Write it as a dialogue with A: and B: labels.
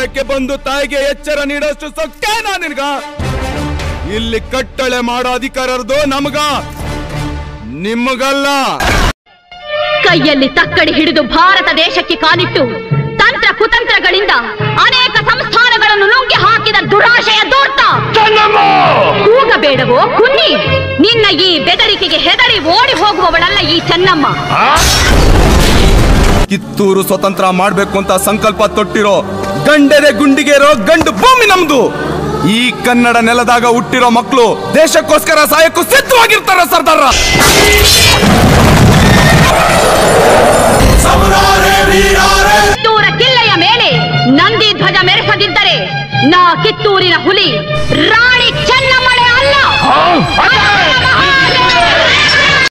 A: ಸ್ಥಾನಕ್ಕೆ ಬಂದು ತಾಯಿಗೆ ಎಚ್ಚರ ನೀಡೋಷ್ಟು ಸೊಕ್ಕೇನಾ ನಿನ್ಗ ಇಲ್ಲಿ ಕಟ್ಟಳೆ ಮಾಡೋ ಅಧಿಕಾರ ಇರೋದು ನಮಗ ನಿಮಗಲ್ಲ
B: ಕೈಯಲ್ಲಿ ತಕ್ಕಡಿ ಹಿಡಿದು ಭಾರತ ದೇಶಕ್ಕೆ ಕಾಲಿಟ್ಟು ತಂತ್ರ ಕುತಂತ್ರಗಳಿಂದ ಅನೇಕ ಸಂಸ್ಥಾನಗಳನ್ನು ನುಂಗಿ ಹಾಕಿದ ದುರಾಶಯ ದೂರ್ತ ಕೂಗಬೇಡವೋ ಕುನ್ನಿ ನಿನ್ನ ಈ ಬೆದರಿಕೆಗೆ ಹೆದರಿ ಓಡಿ ಹೋಗುವವಳಲ್ಲ ಈ ಚೆನ್ನಮ್ಮ
A: ಕಿತ್ತೂರು ಸ್ವತಂತ್ರ ಮಾಡ್ಬೇಕು ಅಂತ ಸಂಕಲ್ಪ ತೊಟ್ಟಿರೋ ಗಂಡೆದೆ ಗುಂಡಿಗೆ ಇರೋ ಗಂಡು ಭೂಮಿ ನಮ್ದು ಈ ಕನ್ನಡ ನೆಲದಾಗ ಹುಟ್ಟಿರೋ ಮಕ್ಕಳು ದೇಶಕ್ಕೋಸ್ಕರ ಸಾಯಕ್ಕೂ ಸಿದ್ಧವಾಗಿರ್ತಾರ ಸರ್ದಾರ
B: ಕಿತ್ತೂರ ಕಿಲ್ಲೆಯ ಮೇಲೆ ನಂದಿ ಧ್ವಜ ಮೆರೆಸದಿದ್ದರೆ ನಾ ಕಿತ್ತೂರಿನ ಹುಲಿ ರಾಣಿ ಚೆನ್ನಮ್ಮಳೆ ಅಲ್ಲ